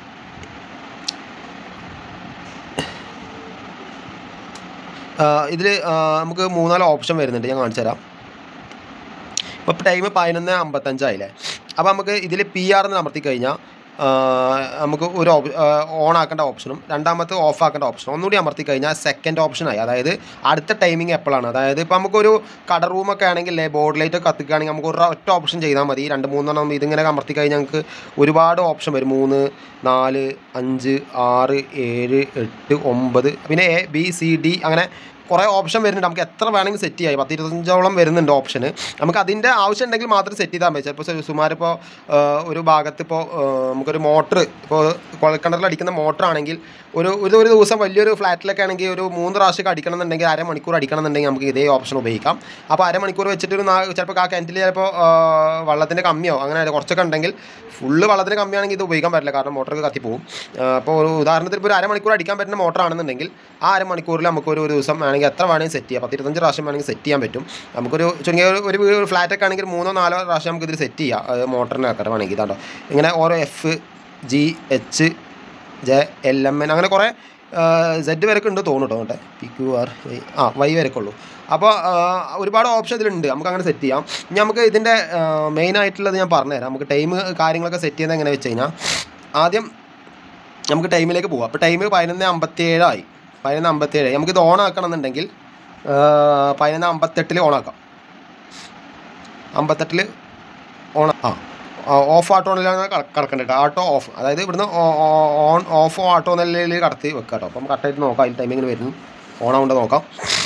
ഇതിൽ നമുക്ക് മൂന്നാല് ഓപ്ഷൻ വരുന്നുണ്ട് ഞാൻ കാണിച്ചു തരാം ഇപ്പോൾ ടൈം പതിനൊന്ന് അമ്പത്തഞ്ചായില്ലേ അപ്പോൾ നമുക്ക് ഇതിൽ പി ആർ എന്ന് അമർത്തി കഴിഞ്ഞാൽ നമുക്ക് ഒരു ഓൺ ആക്കേണ്ട ഓപ്ഷനും രണ്ടാമത്തെ ഓഫ് ആക്കേണ്ട ഓപ്ഷനും ഒന്നുകൂടി അമർത്തി കഴിഞ്ഞാൽ സെക്കൻഡ് ഓപ്ഷനായി അതായത് അടുത്ത ടൈമിംഗ് എപ്പോഴാണ് അതായത് ഇപ്പോൾ നമുക്കൊരു കട റൂമൊക്കെ ആണെങ്കിൽ ബോർഡ് ലൈറ്റ് ഒക്കെ കത്തിക്കുകയാണെങ്കിൽ നമുക്ക് ഒരു ഒറ്റ ഓപ്ഷൻ ചെയ്താൽ മതി രണ്ട് മൂന്നെണ്ണം ഇതിങ്ങനെ അമർത്തി കഴിഞ്ഞാൽ നമുക്ക് ഒരുപാട് ഓപ്ഷൻ വരും മൂന്ന് നാല് അഞ്ച് ആറ് ഏഴ് എട്ട് ഒമ്പത് പിന്നെ എ ബി സി ഡി അങ്ങനെ കുറേ ഓപ്ഷൻ വരുന്നുണ്ട് നമുക്ക് എത്ര വേണമെങ്കിൽ സെറ്റ് ചെയ്യാം പത്ത് ഇരുപത്തഞ്ചോളം വരുന്നുണ്ട് ഓപ്ഷന് നമുക്ക് അതിൻ്റെ ആവശ്യം ഉണ്ടെങ്കിൽ മാത്രം സെറ്റ് ചെയ്താൽ മതി ചിലപ്പോൾ സുമാർ ഇപ്പോൾ ഒരു ഭാഗത്ത് ഇപ്പോൾ നമുക്കൊരു മോട്ടർ ഇപ്പോൾ കുഴൽക്കിണറിൽ അടിക്കുന്ന മോട്ടർ ആണെങ്കിൽ ഒരു ഒരു ഒരു ദിവസം വലിയൊരു ഫ്ലാറ്റിലൊക്കെ ആണെങ്കിൽ ഒരു മൂന്ന് പ്രാവശ്യമൊക്കെ അടിക്കണം എന്നുണ്ടെങ്കിൽ അരമണിക്കൂർ അടിക്കണം എന്നുണ്ടെങ്കിൽ നമുക്ക് ഇതേ ഓപ്ഷൻ ഉപയോഗിക്കാം അപ്പോൾ അരമണിക്കൂർ വെച്ചിട്ട് ഒരു നാ ചിലപ്പോൾ ആ കിണറ്റിൽ ചിലപ്പോൾ വെള്ളത്തിൻ്റെ കമ്മിയോ അങ്ങനെ കുറച്ചൊക്കെ ഉണ്ടെങ്കിൽ ഫുള്ള് വെള്ളത്തിന് കമ്മിയാണെങ്കിൽ ഇത് ഉപയോഗിക്കാൻ പറ്റില്ല കാരണം മോട്ടർക്ക് കത്തിപ്പോവും അപ്പോൾ ഒരു ഉദാഹരണത്തിന് ഇപ്പോൾ ഒരു അരമണിക്കൂർ അടിക്കാൻ പറ്റുന്ന മോട്ടർ ആണെന്നുണ്ടെങ്കിൽ ആ അരമണിക്കൂറിൽ നമുക്ക് ഒരു ഒരു ദിവസം വേണമെങ്കിൽ എത്ര വേണമെങ്കിൽ സെറ്റ് ചെയ്യാം പത്തിരുപത്തഞ്ച് പ്രാവശ്യം വേണമെങ്കിൽ സെറ്റ് ചെയ്യാൻ പറ്റും നമുക്കൊരു ചുരുങ്ങിയ ഒരു ഒരു വീ- ഒരു ഫ്ലാറ്റൊക്കെ ആണെങ്കിൽ മൂന്നോ നാലോ പ്രാവശ്യം നമുക്ക് ഇതിൽ സെറ്റ് ചെയ്യാം അത് മോട്ടറിന് ആക്കട്ടെ വേണമെങ്കിൽ ഇതാണ്ടോ ഇങ്ങനെ ഓരോ F G H J L M N അങ്ങനെ കുറേ സെഡ് വരെയൊക്കെ ഉണ്ട് തോന്നുന്നു കേട്ടോ പി ക്യു ആർ ആ വൈ വരെയൊക്കെ ഉള്ളൂ അപ്പോൾ ഒരുപാട് ഓപ്ഷൻ ഇതിലുണ്ട് നമുക്ക് അങ്ങനെ സെറ്റ് ചെയ്യാം ഇനി നമുക്ക് ഇതിൻ്റെ മെയിൻ ആയിട്ടുള്ളത് ഞാൻ പറഞ്ഞുതരാം നമുക്ക് ടൈം കാര്യങ്ങളൊക്കെ സെറ്റ് ചെയ്യുന്നത് എങ്ങനെ വെച്ച് കഴിഞ്ഞാൽ ആദ്യം നമുക്ക് ടൈമിലേക്ക് പോവാം അപ്പോൾ ടൈം പതിനൊന്ന് അമ്പത്തിയേഴായി പതിനൊന്ന് അമ്പത്തിയേഴായി നമുക്കിത് ഓൺ ആക്കണം എന്നുണ്ടെങ്കിൽ പതിനൊന്ന് അമ്പത്തെട്ടിൽ ഓൺ ആക്കാം അമ്പത്തെട്ടിൽ ഓൺ ആ ഓഫ് ആട്ടോ നിലയിലാണ് കിടക്കേണ്ടത് കേട്ടോ ആട്ടോ ഓഫ് അതായത് ഇവിടുന്ന് ഓൺ ഓഫ് ആട്ടോ നിലയിൽ കടത്തി വെക്കാം കേട്ടോ അപ്പം കറക്റ്റായിട്ട് നോക്കാം അതിൽ ടൈമിങ്ങിന് വരുന്നു ഓൺ ആവുകൊണ്ട് നോക്കാം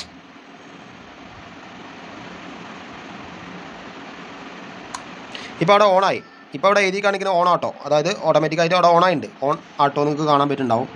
ഇപ്പോൾ അവിടെ ഓണായി ഇപ്പോൾ അവിടെ എഴുതി കാണിക്കുന്ന ഓൺ ആട്ടോ അതായത് ഓട്ടോമാറ്റിക്കായിട്ട് അവിടെ ഓണായിട്ടുണ്ട് ഓൺ ആട്ടോ നിങ്ങൾക്ക് കാണാൻ പറ്റുന്നുണ്ടാവും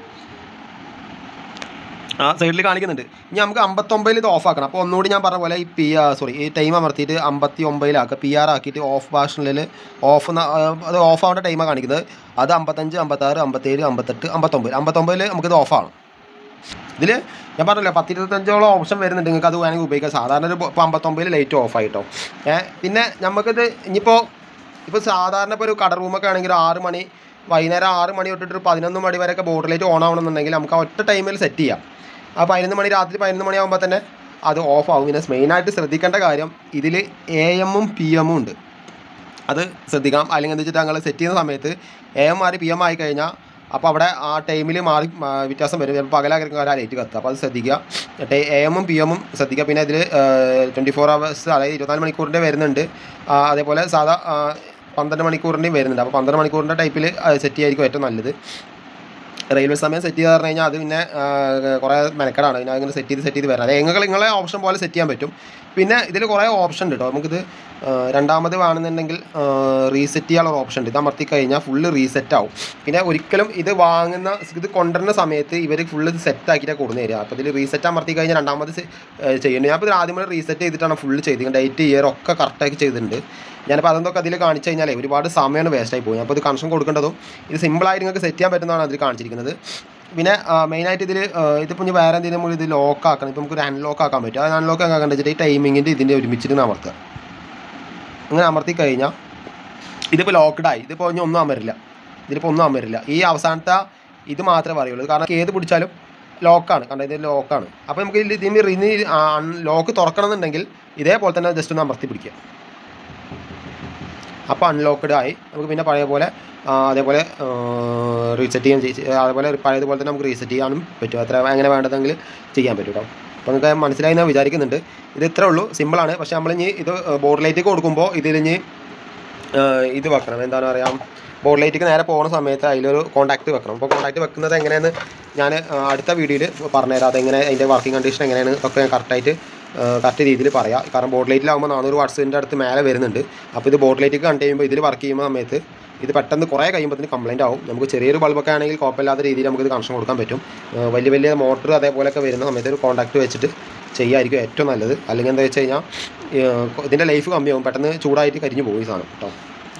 ആ സൈഡിൽ കാണിക്കുന്നുണ്ട് ഇനി നമുക്ക് അമ്പത്തൊമ്പതിൽ ഇത് ഓഫ് ആക്കണം അപ്പോൾ ഒന്നുകൂടി ഞാൻ പറഞ്ഞ പോലെ ഈ പി ആർ സോറി ഈ ടൈം അമർത്തിയിട്ട് അമ്പത്തി ഒമ്പതിലാക്കുക പി ആർ ആക്കിയിട്ട് ഓഫ് ഭാഷണിൽ ഓഫ് അത് ഓഫ് ആവേണ്ട ടൈമാണ് കാണിക്കുന്നത് അത് അമ്പത്തഞ്ച് അമ്പത്താറ് അമ്പത്തേഴ് അമ്പത്തെട്ട് അമ്പത്തൊമ്പത് അമ്പത്തൊമ്പതിൽ നമുക്കിത് ഓഫാണ് ഇതിൽ ഞാൻ പറഞ്ഞല്ലോ പത്ത് ഇരുപത്തഞ്ചോളം ഓപ്ഷൻ വരുന്നുണ്ട് നിങ്ങൾക്ക് അത് വേണമെങ്കിൽ ഉപയോഗിക്കാം സാധാരണ ഒരു ഇപ്പോൾ അമ്പത്തൊമ്പതിൽ ലൈറ്റ് ഓഫ് ആയിട്ടോ ഏഹ് പിന്നെ നമുക്കിത് ഇനിയിപ്പോൾ ഇപ്പോൾ സാധാരണ ഇപ്പോൾ ഒരു കട റൂമൊക്കെ ആണെങ്കിൽ ഒരു ആറ് മണി വൈകുന്നേരം ആറ് മണി തൊട്ടിട്ട് ഒരു പതിനൊന്ന് മണി വരെയൊക്കെ ബോർഡ് ലൈറ്റ് ഓൺ ആവണമെന്നുണ്ടെങ്കിൽ നമുക്ക് ആ ഒറ്റ ടൈമിൽ സെറ്റ് ചെയ്യാം ആ പതിനൊന്ന് മണി രാത്രി പതിനൊന്ന് മണിയാകുമ്പോൾ തന്നെ അത് ഓഫ് ആവും പിന്നെ മെയിനായിട്ട് ശ്രദ്ധിക്കേണ്ട കാര്യം ഇതിൽ എ എമ്മും പി എമ്മും ഉണ്ട് അത് ശ്രദ്ധിക്കണം അല്ലെങ്കിൽ എന്താ വെച്ചിട്ട് ഞങ്ങൾ സെറ്റ് ചെയ്യുന്ന സമയത്ത് എ എം മാറി പി എം ആയി കഴിഞ്ഞാൽ അപ്പോൾ അവിടെ ആ ടൈമിൽ മാറി മാ- വ്യത്യാസം വരും ചിലപ്പോൾ പകലായിരിക്കും ആ ലൈറ്റ് കത്തുക അപ്പോൾ അത് ശ്രദ്ധിക്കുക എന്നിട്ട് എ എമ്മും പി എമ്മും ശ്രദ്ധിക്കുക പിന്നെ ഇതിൽ ട്വൻറ്റി ഫോർ അവേഴ്സ് അതായത് ഇരുപത്തിനാല് മണിക്കൂറിൻ്റെ വരുന്നുണ്ട് ആ, അതേപോലെ സാധാ ആ, പന്ത്രണ്ട് മണിക്കൂറിൻ്റെയും വരുന്നുണ്ട് അപ്പോൾ പന്ത്രണ്ട് മണിക്കൂറിൻ്റെ ടൈപ്പിൽ സെറ്റ് ചെയ്യായിരിക്കും ഏറ്റവും നല്ലത് റെയിൽവേ സമയം സെറ്റ് ചെയ്ത് പറഞ്ഞു കഴിഞ്ഞാൽ അത് പിന്നെ ആ, കുറേ മെനക്കെടാണ് പിന്നെ അങ്ങനെ സെറ്റ് ചെയ്ത് സെറ്റ് ചെയ്ത് വരണം അത് നിങ്ങൾ നിങ്ങളെ ഓപ്ഷൻ പോലെ സെറ്റ് ചെയ്യാൻ പറ്റും പിന്നെ ഇതിൽ കുറേ ഓപ്ഷൻ ഉണ്ട് കേട്ടോ നമുക്കിത് ആ, രണ്ടാമത് വേണമെന്നുണ്ടെങ്കിൽ റീസെറ്റ് ചെയ്യാനുള്ള ഓപ്ഷൻ ഉണ്ട് ഇത് അമർത്തി കഴിഞ്ഞാൽ ഫുള്ള് റീസെറ്റ് ആവും പിന്നെ ഒരിക്കലും ഇത് വാങ്ങുന്ന ഇത് കൊണ്ടുവരുന്ന സമയത്ത് ഇവർ ഫുള്ള് സെറ്റ് ആക്കിയിട്ടാണ് കൊടുന്നു തരിക അപ്പോൾ ഇതിൽ റീസെറ്റ് അമർത്തി കഴിഞ്ഞാൽ രണ്ടാമത് ചെയ്യേണ്ടത് ഞാൻ ഇപ്പോൾ ആദ്യം റീസെറ്റ് ചെയ്തിട്ടാണ് ഫുള്ള് ചെയ്തിരിക്കുന്നത് ഡേറ്റ് ഇയർ ഒക്കെ കറക്റ്റാക്കി ചെയ്തിട്ടുണ്ട് ഞാനിപ്പോൾ അതൊക്കെ അതിൽ കാണിച്ചു കഴിഞ്ഞാൽ ഒരുപാട് സമയമാണ് വേസ്റ്റായി പോകും അപ്പോൾ ഇത് കണക്ഷൻ കൊടുക്കേണ്ടതും ഇത് സിമ്പിളായിട്ട് നിങ്ങൾക്ക് സെറ്റ് ചെയ്യാൻ പറ്റുന്നതാണ് അതിൽ കാണിച്ചിരിക്കുന്നത് പിന്നെ മെയിനായിട്ട് ഇതിൽ ഇതിപ്പോൾ ഇനി വേറെ എന്തെങ്കിലും നമ്മൾ ഇത് ലോക്ക് ആക്കണം ഇപ്പോൾ നമുക്ക് ഒരു അൺലോക്ക് ആക്കാൻ പറ്റും അത് അൺലോക്ക് ആക്കാൻ വെച്ചിട്ട് ഈ ടൈമിങ്ങിൻ്റെ ഇതിൻ്റെ ഒരുമിച്ചിട്ട് ഒന്ന് അമർത്തുക അങ്ങനെ അമർത്തി കഴിഞ്ഞാൽ ഇതിപ്പോൾ ലോക്ക്ഡായി ഇതിപ്പോൾ ഇനി ഒന്നും അമരില്ല ഇതിലിപ്പോൾ ഒന്നും അമരില്ല ഈ അവസാനത്തെ ഇത് മാത്രമേ പറയുള്ളൂ കാരണം ഏത് പിടിച്ചാലും ലോക്കാണ് കണ്ടോ ഇത് ലോക്കാണ് അപ്പോൾ നമുക്ക് ഇതിൽ ഇതിന് റിനി ലോക്ക് തുറക്കണം എന്നുണ്ടെങ്കിൽ ഇതേപോലെ തന്നെ ജസ്റ്റ് ഒന്ന് അമർത്തി പിടിക്കുക അപ്പോൾ അൺലോക്ക്ഡ് ആയി നമുക്ക് പിന്നെ പഴയ പോലെ ആ, അതേപോലെ റീസെറ്റ് ചെയ്യാൻ ചെയ്യ- അതേപോലെ പഴയതുപോലെ തന്നെ നമുക്ക് റീസെറ്റ് ചെയ്യാനും പറ്റും അത്ര എങ്ങനെ വേണ്ടതെങ്കിൽ ചെയ്യാൻ പറ്റും കേട്ടോ അപ്പോൾ നിങ്ങൾക്ക് മനസ്സിലായി ഞാൻ വിചാരിക്കുന്നുണ്ട് ഇത് ഇത്രേ ഉള്ളൂ സിമ്പിളാണ് പക്ഷേ നമ്മളിനി ഇത് ബോർഡ് ലൈറ്റിലേക്ക് കൊടുക്കുമ്പോൾ ഇതിലിഞ്ഞ് ഇത് വെക്കണം എന്താണ് പറയുക ബോർഡ് ലൈറ്റിക്ക് നേരെ പോകുന്ന സമയത്ത് അതിലൊരു കോൺടാക്റ്റ് വെക്കണം അപ്പോൾ കോൺടാക്റ്റ് വെക്കുന്നത് എങ്ങനെയെന്ന് ഞാൻ അടുത്ത വീഡിയോയിൽ പറഞ്ഞുതരാം അതെങ്ങനെ അതിൻ്റെ വർക്കിംഗ് കണ്ടീഷൻ എങ്ങനെയാണ് ഒക്കെ ഞാൻ കറക്റ്റായിട്ട് കറക്റ്റ് രീതിയിൽ പറയാം കാരണം ബോർഡ് ലൈറ്റിലാകുമ്പോൾ നാനൂറ് വാട്സിൻ്റെ അടുത്ത് മേലെ വരുന്നുണ്ട് അപ്പോൾ ഇത് ബോർഡ് ലൈറ്റിക്ക് കണ്ടു കഴിയുമ്പോൾ ഇതിൽ വർക്ക് ചെയ്യുന്ന സമയത്ത് ഇത് പെട്ടെന്ന് കുറേ കഴിയുമ്പോഴത്തേന് കംപ്ലൈൻറ്റ് ആവും നമുക്ക് ചെറിയൊരു ബൾബൊക്കെ ആണെങ്കിൽ കുഴപ്പമില്ലാത്ത രീതിയിൽ നമുക്ക് ഇത് കണക്ഷൻ കൊടുക്കാൻ പറ്റും ആ, വലിയ വലിയ മോട്ടർ അതേപോലെയൊക്കെ വരുന്ന സമയത്ത് ഒരു കോൺടാക്റ്റ് വെച്ചിട്ട് ചെയ്യായിരിക്കും ഏറ്റവും നല്ലത് അല്ലെങ്കിൽ എന്താ വെച്ച് കഴിഞ്ഞാൽ ഈ, ഇതിൻ്റെ ലൈഫ് കമ്മിയാവും പെട്ടെന്ന് ചൂടായിട്ട് കരിഞ്ഞു പോകും ഈ സാധനം കേട്ടോ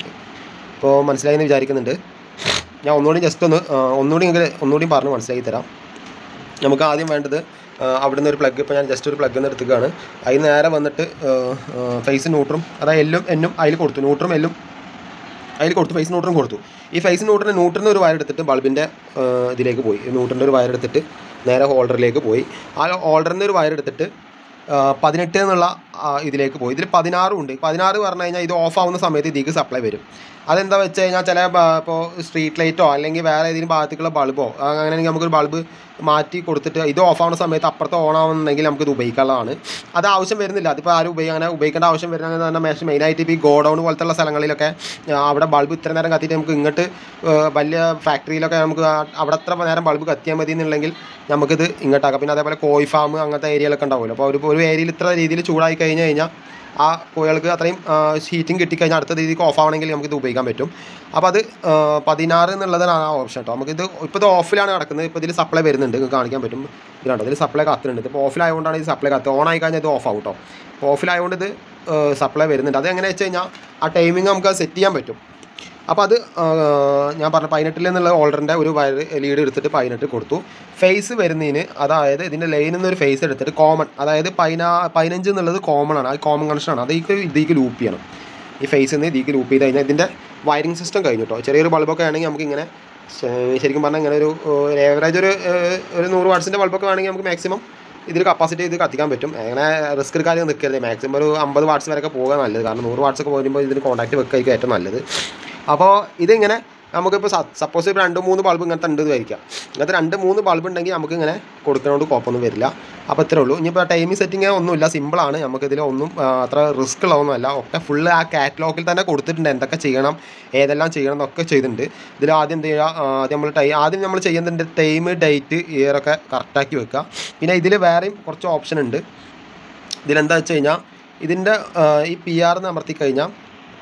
ഇപ്പോൾ മനസ്സിലായി എന്ന് വിചാരിക്കുന്നുണ്ട് ഞാൻ ഒന്നുകൂടി ജസ്റ്റ് ഒന്ന് ആ, ഒന്നുകൂടി നിങ്ങൾക്ക് ഒന്നുകൂടി പറഞ്ഞ് മനസ്സിലാക്കി തരാം നമുക്ക് ആദ്യം വേണ്ടത് ആ, അവിടുന്ന് ഒരു പ്ലഗ് ഇപ്പോൾ ഞാൻ ജസ്റ്റ് ഒരു പ്ലഗ് എന്ന് എടുത്തുകയാണ് അതിന് നേരെ വന്നിട്ട് ഫേസ് ന്യൂട്രും അതായത് എല്ലും എന്നും അതിൽ കൊടുത്തു ന്യൂട്രും എല്ലും അതിൽ കൊടുത്തു ഫേസ് ന്യൂട്രും കൊടുത്തു ഈ ഫേസ് ന്യൂട്രിന് ന്യൂട്രിന് ഒരു വയർ എടുത്തിട്ട് ബൾബിൻ്റെ ഇതിലേക്ക് പോയി ന്യൂട്രിൻ്റെ ഒരു വയർ എടുത്തിട്ട് നേരെ ഹോൾഡറിലേക്ക് പോയി ആ ഹോൾഡറിൻ്റെ ഒരു വയർ എടുത്തിട്ട് ആ, പതിനെട്ട് എന്നുള്ള ആ, ഇതിലേക്ക് പോയി ഇതിൽ പതിനാറും ഉണ്ട് പതിനാറ് പറഞ്ഞു കഴിഞ്ഞാൽ ഇത് ഓഫ് ആവുന്ന സമയത്ത് ഇതിലേക്ക് സപ്ലൈ വരും അതെന്താ വെച്ച് കഴിഞ്ഞാൽ ചില ഇപ്പോൾ സ്ട്രീറ്റ് ലൈറ്റോ അല്ലെങ്കിൽ വേറെ ഏതെങ്കിലും ഭാഗത്തേക്കുള്ള ബൾബോ അങ്ങനെയാണെങ്കിൽ നമുക്കൊരു ബൾബ് മാറ്റി കൊടുത്തിട്ട് ഇത് ഓഫ് ആവുന്ന സമയത്ത് അപ്പുറത്ത് ഓൺ ആവുന്നുണ്ടെങ്കിൽ നമുക്കിത് ഉപയോഗിക്കാനുള്ളതാണ് അത് ആവശ്യം വരുന്നില്ല അതിപ്പോൾ ആരും ഉപയോഗം അങ്ങനെ ഉപയോഗിക്കേണ്ട ആവശ്യം വരുന്നത് തന്നെ മെഷീൻ മെയിനായിട്ട് ഇപ്പോൾ ഈ ഗോഡൗൺ പോലത്തുള്ള സ്ഥലങ്ങളിലൊക്കെ ആ, അവിടെ ബൾബ് ഇത്ര നേരം കത്തിയിട്ട് നമുക്ക് ഇങ്ങോട്ട് ആ, വലിയ ഫാക്ടറിയിലൊക്കെ നമുക്ക് ആ- അവിടെ അത്ര നേരം ബൾബ് കത്തിയാൽ മതി എന്നുണ്ടെങ്കിൽ നമുക്കിത് ഇങ്ങോട്ടാക്കാം പിന്നെ അതേപോലെ കോഴി ഫാം അങ്ങനത്തെ ഏരിയയിലൊക്കെ ഉണ്ടാവുമല്ലോ അപ്പോൾ ഒരു ഒരു ഏരിയയിൽ ഇത്ര രീതിയിൽ ചൂടായി കഴിഞ്ഞ് കഴിഞ്ഞാൽ ആ കോഴികൾക്ക് അത്രയും ഹീറ്റിംഗ് കിട്ടിക്കഴിഞ്ഞാൽ അടുത്ത രീതിക്ക് ഓഫ് ആവണമെങ്കിൽ നമുക്കിത് ഉപയോഗിക്കാൻ പറ്റും അപ്പോൾ അത് ആ, പതിനാറ് എന്നുള്ളതാണ് ആ ഓപ്ഷൻ കേട്ടോ നമുക്കിത് ഇപ്പോൾ ഇത് ഓഫിലാണ് കിടക്കുന്നത് ഇപ്പോൾ ഇതിൽ സപ്ലൈ വരുന്നുണ്ട് നിങ്ങൾക്ക് കാണിക്കാൻ പറ്റും ഇത് കണ്ടോ ഇതിൽ സപ്ലൈ കത്തുന്നുണ്ട് ഇപ്പോൾ ഓഫിലായതുകൊണ്ടാണ് ഈ സപ്ലൈ കത്ത് ഓൺ ആയി കഴിഞ്ഞാൽ ഇത് ഓഫ് ആവും കേട്ടോ അപ്പോൾ ഓഫിലായതുകൊണ്ട് ഇത് സപ്ലൈ വരുന്നുണ്ട് അത് എങ്ങനെയാ വെച്ച് കഴിഞ്ഞാൽ ആ ടൈമിംഗ് നമുക്ക് സെറ്റ് ചെയ്യാൻ പറ്റും അപ്പോൾ അത് ആ, ഞാൻ പറഞ്ഞ പതിനെട്ടിൽ നിന്നുള്ള ഓൾഡറിൻ്റെ ഒരു വയർ ലീഡ് എടുത്തിട്ട് പതിനെട്ട് കൊടുത്തു ഫേസ് വരുന്നതിന് അതായത് ഇതിൻ്റെ ലൈനിൽ നിന്ന് ഒരു ഫേസ് എടുത്തിട്ട് കോമൺ അതായത് പതിനാ പതിനഞ്ച് എന്നുള്ളത് കോമൺ ആണ് അത് കോമൺ കണക്ഷനാണ് അത് ഇതിക്ക് ഇതിലേക്ക് ലൂപ്പ് ചെയ്യണം ഈ ഫേസിൽ നിന്ന് ഇതിലേക്ക് ലൂപ്പ് ചെയ്ത് കഴിഞ്ഞാൽ ഇതിൻ്റെ വയറിംഗ് സിസ്റ്റം കഴിഞ്ഞു കേട്ടോ ചെറിയൊരു ബൾബൊക്കെ ആണെങ്കിൽ നമുക്ക് ഇങ്ങനെ ശ- ശരിക്കും പറഞ്ഞാൽ ഇങ്ങനെ ഒരു ഒരു ഏവറേജ് ഒരു ഏഹ്, ഒരു നൂറ് വാട്സിൻ്റെ ബൾബൊക്കെ വേണമെങ്കിൽ നമുക്ക് മാക്സിമം ഇതിൽ കപ്പാസിറ്റി ഇത് കത്തിക്കാൻ പറ്റും അങ്ങനെ റിസ്ക് എടുക്കാതെ നിൽക്കരുത് മാക്സിമം ഒരു അമ്പത് വാട്ട്സ് വരെയൊക്കെ പോകാൻ നല്ലത് കാരണം നൂറ് വാട്ട്സ് ഒക്കെ പോകുമ്പോൾ ഇതിന് കോൺടാക്ട് വെക്കായിരിക്കും ഏറ്റവും നല്ലത് അപ്പോൾ ഇതിങ്ങനെ നമുക്കിപ്പോൾ സപ്പോസ് ഇപ്പോൾ രണ്ട് മൂന്ന് ബൾബ് ഇങ്ങനത്തെ ഉണ്ട് വിചാരിക്കാം ഇങ്ങനത്തെ രണ്ട് മൂന്ന് ബൾബ് ഉണ്ടെങ്കിൽ നമുക്ക് ഇങ്ങനെ കൊടുക്കുന്നതുകൊണ്ട് കുഴപ്പമൊന്നും വരില്ല അപ്പോൾ ഇത്രേ ഉള്ളൂ ഇനിയിപ്പോൾ ടൈമിംഗ് സെറ്റിംഗ് ഒന്നുമില്ല സിമ്പിളാണ് നമുക്കിതിൽ ഒന്നും ആ, അത്ര റിസ്ക് ഉള്ളതൊന്നുമല്ല ഒക്കെ ഫുള്ള് ആ കാറ്റലോഗിൽ തന്നെ കൊടുത്തിട്ടുണ്ട് എന്തൊക്കെ ചെയ്യണം ഏതെല്ലാം ചെയ്യണം എന്നൊക്കെ ചെയ്തിട്ടുണ്ട് ഇതിൽ ആദ്യം എന്ത് ചെയ്യുക ആ, ആദ്യം നമ്മൾ ടൈം ആദ്യം നമ്മൾ ചെയ്യുന്നതിൻ്റെ ടൈം ഡേറ്റ് ഇയറൊക്കെ കറക്റ്റാക്കി വെക്കുക പിന്നെ ഇതിൽ വേറെയും കുറച്ച് ഓപ്ഷൻ ഉണ്ട് ഇതിലെന്താ വെച്ച് കഴിഞ്ഞാൽ ഇതിൻ്റെ ആ, ഈ പി ആർ എന്ന് അമർത്തി കഴിഞ്ഞാൽ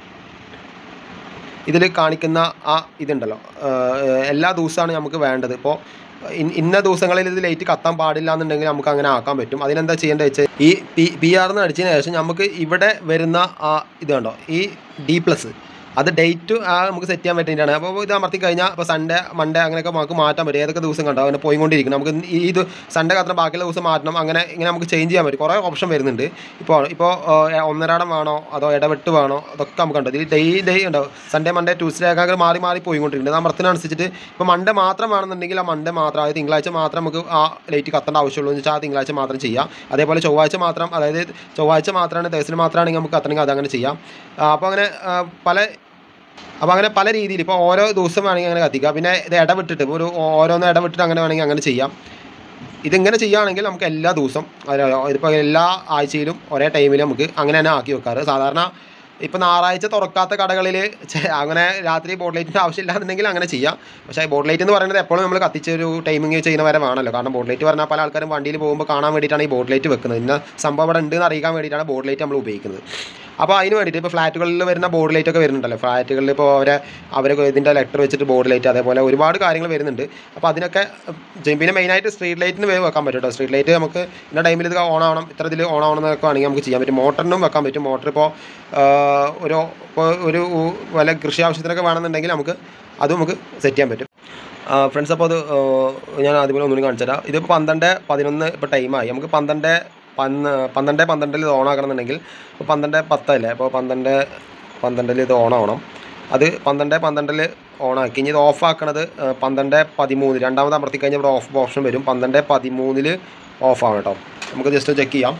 ഇതിൽ കാണിക്കുന്ന ആ ഇതുണ്ടല്ലോ ആ, എല്ലാ ദിവസമാണ് നമുക്ക് വേണ്ടത് ഇപ്പോൾ ഇൻ- ഇന്ന ദിവസങ്ങളിൽ ഇത് ലൈറ്റ് കത്താൻ പാടില്ല എന്നുണ്ടെങ്കിൽ നമുക്ക് അങ്ങനെ ആക്കാൻ പറ്റും അതിനെന്താ ചെയ്യേണ്ടത് വെച്ചാൽ ഈ പി പി ആർ എന്ന് അടിച്ചതിന് ശേഷം നമുക്ക് ഇവിടെ വരുന്ന ആ ഇത് കണ്ടോ ഈ ഡി പ്ലസ് അത് ഡേറ്റ് ആ നമുക്ക് സെറ്റ് ചെയ്യാൻ പറ്റിയിട്ടാണ് അപ്പോൾ ഇത് അമർത്തി കഴിഞ്ഞാൽ ഇപ്പോൾ സൺഡേ മൺഡേ അങ്ങനെയൊക്കെ നമുക്ക് മാറ്റാൻ പറ്റും ഏതൊക്കെ ദിവസം കണ്ടോ അങ്ങനെ പോയിക്കൊണ്ടിരിക്കും നമുക്ക് ഈ ഇത് സൺഡേ കത്തണം ബാക്കിയുള്ള ദിവസം മാറ്റണം അങ്ങനെ ഇങ്ങനെ നമുക്ക് ചേഞ്ച് ചെയ്യാൻ പറ്റും കുറേ ഓപ്ഷൻ വരുന്നുണ്ട് ഇപ്പോൾ ഇപ്പോൾ ഒന്നരാടം വേണോ അതോ ഇടവിട്ട് വേണോ അതൊക്കെ നമുക്ക് കണ്ടോ ഇതിൽ ഡേ ഡേ ഉണ്ടോ സൺഡേ മൺഡേ ട്യൂസ്ഡേ ഒക്കെ അങ്ങനെ മാറി മാറി പോയിക്കൊണ്ടിരിക്കുന്നുണ്ട് അമർത്തിനനുസരിച്ചിട്ട് ഇപ്പോൾ മൺഡേ മാത്രം വേണമെന്നുണ്ടെങ്കിൽ ആ മൺഡേ മാത്രം അതായത് തിങ്കളാഴ്ച മാത്രം നമുക്ക് ആ ലൈറ്റ് കത്തേണ്ട ആവശ്യമുള്ളൂ എന്ന് വെച്ചാൽ ആ തിങ്കളാഴ്ച മാത്രം ചെയ്യാം അതേപോലെ ചൊവ്വാഴ്ച മാത്രം അതായത് ചൊവ്വാഴ്ച മാത്രമാണ് തേഴ്സിന് മാത്രമാണെങ്കിൽ നമുക്ക് കത്തണമെങ്കിൽ അതങ്ങനെ ചെയ്യാം അപ്പോൾ അങ്ങനെ ആ, പല അപ്പോൾ അങ്ങനെ പല രീതിയിൽ ഇപ്പോൾ ഓരോ ദിവസം വേണമെങ്കിൽ അങ്ങനെ കത്തിക്കാം പിന്നെ ഇത് ഇടവിട്ടിട്ട് ഇപ്പോൾ ഒരു ഓരോന്ന് ഇടവിട്ടിട്ട് അങ്ങനെ വേണമെങ്കിൽ അങ്ങനെ ചെയ്യാം ഇതിങ്ങനെ ചെയ്യുകയാണെങ്കിൽ നമുക്ക് എല്ലാ ദിവസം ഇതിപ്പോൾ എല്ലാ ആഴ്ചയിലും ഒരേ ടൈമിൽ നമുക്ക് അങ്ങനെ തന്നെ ആക്കി വെക്കാറ് സാധാരണ ഇപ്പോൾ ഞായറാഴ്ച തുറക്കാത്ത കടകളിൽ അങ്ങനെ രാത്രി ബോട്ട് ലൈറ്റിൻ്റെ ആവശ്യമില്ല എന്നുണ്ടെങ്കിൽ അങ്ങനെ ചെയ്യാം പക്ഷേ ബോട്ട് ലൈറ്റ് എന്ന് പറയുന്നത് എപ്പോഴും നമ്മൾ കത്തിച്ച് ഒരു ടൈമിങ് ചെയ്യുന്ന വരെ വേണമല്ലോ കാരണം ബോട്ട് ലൈറ്റ് പറഞ്ഞാൽ പല ആൾക്കാരും വണ്ടിയിൽ പോകുമ്പോൾ കാണാൻ വേണ്ടിയിട്ടാണ് ഈ ബോട്ട് ലൈറ്റ് വെക്കുന്നത് ഇന്ന സംഭവം ഇവിടെ ഉണ്ട് എന്ന് അറിയിക്കാൻ വേണ്ടിയിട്ടാണ് ബോട്ട് ലൈറ്റ് നമ്മൾ ഉപയോഗിക്കുന്നത് അപ്പോൾ അതിന് വേണ്ടിയിട്ട് ഇപ്പോൾ ഫ്ലാറ്റുകളിൽ വരുന്ന ബോർഡ് ലൈറ്റ് ഒക്കെ വരുന്നുണ്ടല്ലോ ഫ്ലാറ്റുകളിൽ ഇപ്പോൾ അവരെ അവർ ഇതിൻ്റെ ലെറ്റർ വെച്ചിട്ട് ബോർഡ് ലൈറ്റ് അതേപോലെ ഒരുപാട് കാര്യങ്ങൾ വരുന്നുണ്ട് അപ്പോൾ അതിനൊക്കെ ചെയ്യും. പിന്നെ മെയിനായിട്ട് സ്ട്രീറ്റ് ലൈറ്റിന് വേവ് വെക്കാൻ പറ്റും കേട്ടോ സ്ട്രീറ്റ് ലൈറ്റ് നമുക്ക് ഇന്ന ടൈമിൽ ഇത് ഓൺ ആവണം ഇത്ര ഇതിൽ ഓൺ ആവണം എന്നൊക്കെ ആണെങ്കിൽ നമുക്ക് ചെയ്യാൻ പറ്റും മോട്ടറിനും വെക്കാൻ പറ്റും മോട്ടർ ഇപ്പോൾ ഒരു ഇപ്പോൾ ഒരു വല്ല കൃഷി ആവശ്യത്തിനൊക്കെ വേണമെന്നുണ്ടെങ്കിൽ നമുക്ക് അതും നമുക്ക് സെറ്റ് ചെയ്യാൻ പറ്റും ഫ്രണ്ട്സ് അപ്പോൾ അത് ആ, ഞാൻ ആദ്യമേ ഒന്നുകൂടി കാണിച്ചു തരാം ഇതിപ്പോൾ പന്ത്രണ്ട് പതിനൊന്ന് ഇപ്പോൾ ടൈമായി നമുക്ക് പന്ത്രണ്ട് പന്ന് പന്ത്രണ്ട് പന്ത്രണ്ടിൽ ഇത് ഓൺ ആക്കണമെന്നുണ്ടെങ്കിൽ ഇപ്പോൾ പന്ത്രണ്ട് പത്തല്ലേ അപ്പോൾ പന്ത്രണ്ട് പന്ത്രണ്ടിൽ ഇത് ഓൺ ആവണം അത് പന്ത്രണ്ട് പന്ത്രണ്ടിൽ ഓൺ ആക്കി ഇനി ഇത് ഓഫ് ആക്കണത് ആ, പന്ത്രണ്ട് പതിമൂന്ന് രണ്ടാമത് അമർത്തി കഴിഞ്ഞാൽ ഇവിടെ ഓഫ് ഓപ്ഷൻ വരും പന്ത്രണ്ട് പതിമൂന്നിൽ ഓഫ് ആണ് കേട്ടോ നമുക്ക് ജസ്റ്റ് ചെക്ക് ചെയ്യാം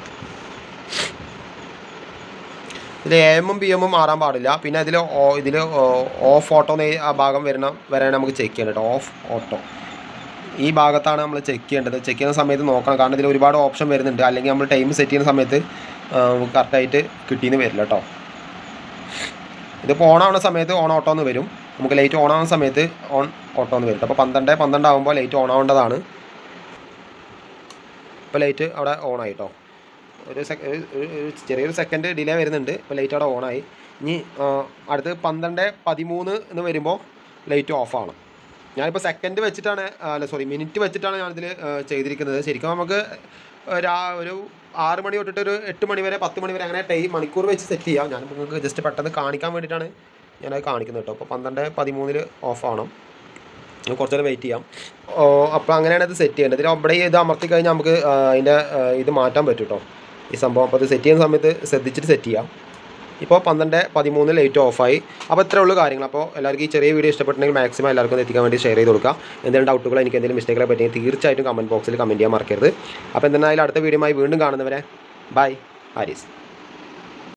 ഇതിൽ എ എമ്മും പി എമ്മും മാറാൻ പാടില്ല പിന്നെ ഇതിൽ ഇതിൽ ഓഫ് ഓട്ടോ ആ ഭാഗം വരുന്ന വരാൻ നമുക്ക് ചെക്ക് ചെയ്യണം കേട്ടോ ഓഫ് ഓട്ടോ ഈ ഭാഗത്താണ് നമ്മൾ ചെക്ക് ചെയ്യേണ്ടത് ചെക്ക് ചെയ്യുന്ന സമയത്ത് നോക്കണം കാരണം ഇതിൽ ഒരുപാട് ഓപ്ഷൻ വരുന്നുണ്ട് അല്ലെങ്കിൽ നമ്മൾ ടൈം സെറ്റ് ചെയ്യുന്ന സമയത്ത് കറക്റ്റായിട്ട് കിട്ടിയെന്ന് വരില്ല കേട്ടോ ഇതിപ്പോൾ ഓൺ ആവുന്ന സമയത്ത് ഓൺ ഓട്ടോ എന്ന് വരും നമുക്ക് ലൈറ്റ് ഓൺ ആവുന്ന സമയത്ത് ഓൺ ഓട്ടോ എന്ന് വരും അപ്പോൾ പന്ത്രണ്ട് പന്ത്രണ്ട് ആകുമ്പോൾ ലൈറ്റ് ഓൺ ആവേണ്ടതാണ് ഇപ്പോൾ ലൈറ്റ് അവിടെ ഓൺ ആയി കേട്ടോ ഒരു സെക്ക ഒരു- ഒരു- ഒരു ചെറിയൊരു സെക്കൻഡ് ഡിലേ വരുന്നുണ്ട് ഇപ്പോൾ ലൈറ്റ് അവിടെ ഓണായി ഇനി ആ, അടുത്ത് പന്ത്രണ്ട് പതിമൂന്ന് എന്ന് വരുമ്പോൾ ലൈറ്റ് ഓഫാണ് ഞാനിപ്പോൾ സെക്കൻഡ് വെച്ചിട്ടാണ് ആ, അല്ല സോറി മിനിറ്റ് വെച്ചിട്ടാണ് ഞാനിതിൽ ചെയ്തിരിക്കുന്നത് ശരിക്കും നമുക്ക് രാ ഒരു ആറ് മണി തൊട്ടിട്ട് ഒരു എട്ട് മണി വരെ പത്ത് മണി വരെ അങ്ങനെ ടൈം മണിക്കൂർ വെച്ച് സെറ്റ് ചെയ്യാം ഞാൻ നിങ്ങൾക്ക് ജസ്റ്റ് പെട്ടെന്ന് കാണിക്കാൻ വേണ്ടിയിട്ടാണ് ഞാനത് കാണിക്കുന്നത് കേട്ടോ അപ്പോൾ പന്ത്രണ്ട് പതിമൂന്നിൽ ഓഫ് ആവണം നമുക്ക് കുറച്ച് നേരം വെയിറ്റ് ചെയ്യാം ഓ, അപ്പോൾ അങ്ങനെയാണ് ഇത് സെറ്റ് ചെയ്യേണ്ടത് ഇതിൽ അവിടെ ഇത് അമർത്തി കഴിഞ്ഞാൽ നമുക്ക് ആ, അതിൻ്റെ ആ, ഇത് മാറ്റാൻ പറ്റും കേട്ടോ ഈ സംഭവം അപ്പോൾ ഇത് സെറ്റ് ചെയ്യുന്ന സമയത്ത് ശ്രദ്ധിച്ചിട്ട് സെറ്റ് ചെയ്യാം ഇപ്പോൾ പന്ത്രണ്ട് പതിമൂന്ന് ലൈറ്റ് ഓഫായി അപ്പോൾ ഇത്രേ ഉള്ളൂ കാര്യങ്ങൾ അപ്പോൾ എല്ലാവർക്കും ഈ ചെറിയ വീഡിയോ ഇഷ്ടപ്പെട്ടിട്ടുണ്ടെങ്കിൽ മാക്സിമം എല്ലാവർക്കും ഒന്ന് എത്തിക്കാൻ വേണ്ടി ഷെയർ ചെയ്ത് കൊടുക്കുക എന്തെങ്കിലും ഡൗട്ടുകൾ എനിക്ക് എന്തെങ്കിലും മിസ്റ്റേക്കുകളെ പറ്റിയെങ്കിൽ തീർച്ചയായിട്ടും കമൻറ്റ് ബോക്സിൽ കമൻറ്റ് ചെയ്യാൻ മറക്കരുത് അപ്പോൾ എന്തായാലും അടുത്ത വീഡിയോയുമായി വീണ്ടും കാണുന്നവരെ ബൈ ഹാരിസ്